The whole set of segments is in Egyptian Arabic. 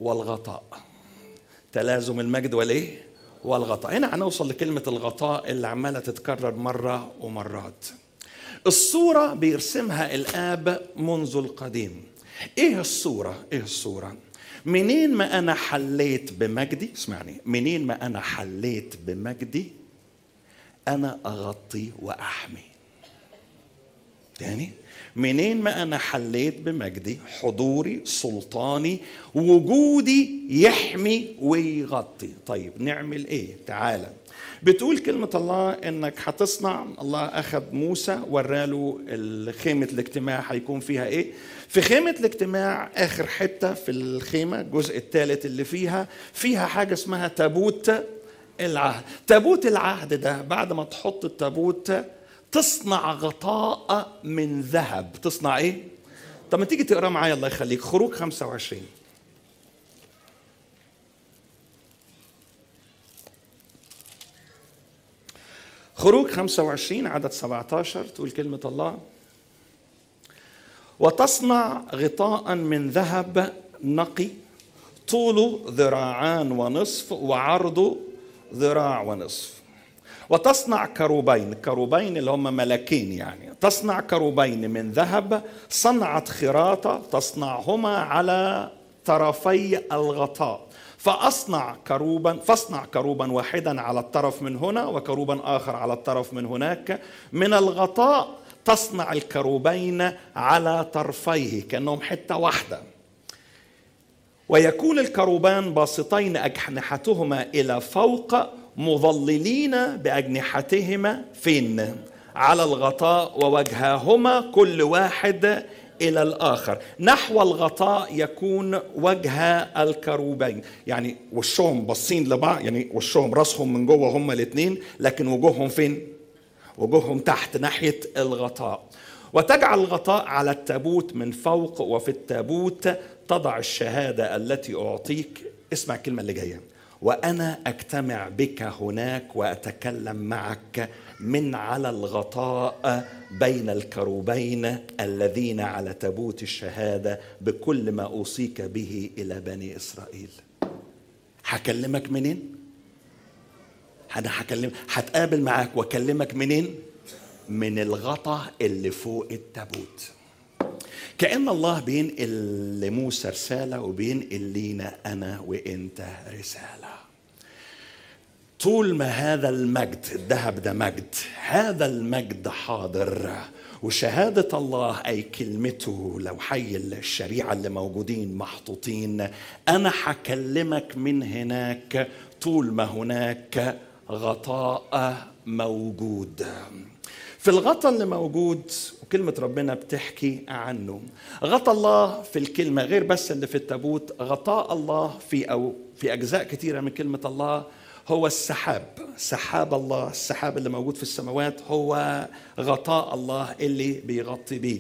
والغطاء تلازم المجد والايه والغطاء هنا هنوصل لكلمة الغطاء اللي عمالة تتكرر مرة ومرات الصورة بيرسمها الآب منذ القديم إيه الصورة؟ إيه الصورة؟ منين ما أنا حليت بمجدي اسمعني منين ما أنا حليت بمجدي أنا أغطي وأحمي تاني منين ما أنا حليت بمجدي حضوري سلطاني وجودي يحمي ويغطي طيب نعمل إيه تعالى بتقول كلمة الله إنك هتصنع الله أخذ موسى وراله خيمة الاجتماع هيكون فيها إيه في خيمة الاجتماع آخر حتة في الخيمة الجزء الثالث اللي فيها فيها حاجة اسمها تابوت العهد تابوت العهد ده بعد ما تحط التابوت تصنع غطاء من ذهب تصنع ايه طب ما تيجي تقرا معايا الله يخليك خروج 25 خروج 25 عدد 17 تقول كلمة الله وتصنع غطاء من ذهب نقي طوله ذراعان ونصف وعرضه ذراع ونصف وتصنع كروبين كروبين اللي هم ملكين يعني تصنع كروبين من ذهب صنعت خراطة تصنعهما على طرفي الغطاء فأصنع كروبا فاصنع كروبا واحدا على الطرف من هنا وكروبا آخر على الطرف من هناك من الغطاء تصنع الكروبين على طرفيه كأنهم حتة واحدة ويكون الكروبان باسطين أجنحتهما إلى فوق مظللين باجنحتهما فين على الغطاء ووجهاهما كل واحد الى الاخر نحو الغطاء يكون وجه الكروبين يعني وشهم باصين لبعض يعني وشهم راسهم من جوه هما الاثنين لكن وجوههم فين وجوههم تحت ناحيه الغطاء وتجعل الغطاء على التابوت من فوق وفي التابوت تضع الشهاده التي اعطيك اسمع الكلمه اللي جايه وانا اجتمع بك هناك واتكلم معك من على الغطاء بين الكروبين الذين على تابوت الشهاده بكل ما اوصيك به الى بني اسرائيل هكلمك منين انا هكلم هتقابل معاك واكلمك منين من الغطا اللي فوق التابوت كأن الله بينقل لموسى رسالة وبينقل لينا أنا وإنت رسالة طول ما هذا المجد الذهب ده مجد هذا المجد حاضر وشهادة الله أي كلمته لو حي الشريعة اللي موجودين محطوطين أنا هكلمك من هناك طول ما هناك غطاء موجود في الغطاء اللي موجود وكلمة ربنا بتحكي عنه غطى الله في الكلمة غير بس اللي في التابوت غطاء الله في أو في أجزاء كثيرة من كلمة الله هو السحاب سحاب الله السحاب اللي موجود في السماوات هو غطاء الله اللي بيغطي بيه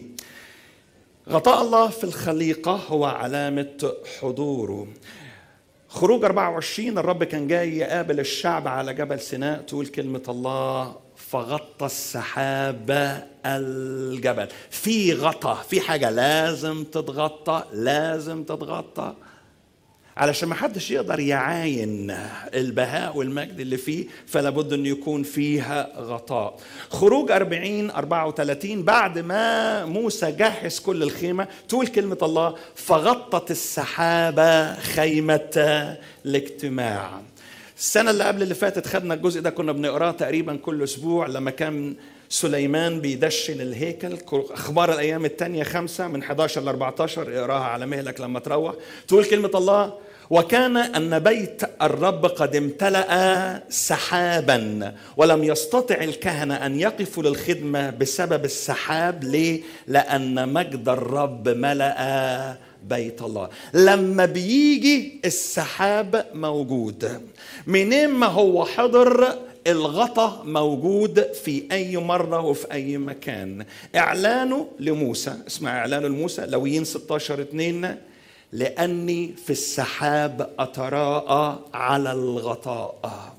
غطاء الله في الخليقة هو علامة حضوره خروج 24 الرب كان جاي يقابل الشعب على جبل سيناء تقول كلمة الله فغطى السحاب الجبل في غطا في حاجة لازم تتغطى لازم تتغطى علشان ما حدش يقدر يعاين البهاء والمجد اللي فيه فلا بد انه يكون فيها غطاء خروج 40 34 بعد ما موسى جهز كل الخيمة تقول كلمة الله فغطت السحابة خيمة الاجتماع السنة اللي قبل اللي فاتت خدنا الجزء ده كنا بنقراه تقريبا كل أسبوع لما كان سليمان بيدشن الهيكل اخبار الايام الثانيه خمسه من 11 ل 14 اقراها على مهلك لما تروح تقول كلمه الله وكان ان بيت الرب قد امتلا سحابا ولم يستطع الكهنه ان يقفوا للخدمه بسبب السحاب ليه لان مجد الرب ملا بيت الله لما بيجي السحاب موجود منين ما هو حضر الغطا موجود في أي مرة وفي أي مكان إعلانه لموسى اسمع إعلانه لموسى لويين 16 2 لأني في السحاب أتراءى على الغطاء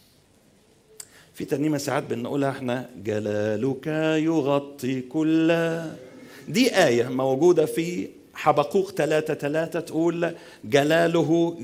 في ترنيمة ساعات بنقولها احنا جلالك يغطي كل دي آية موجودة في حبقوق ثلاثة ثلاثة تقول جلاله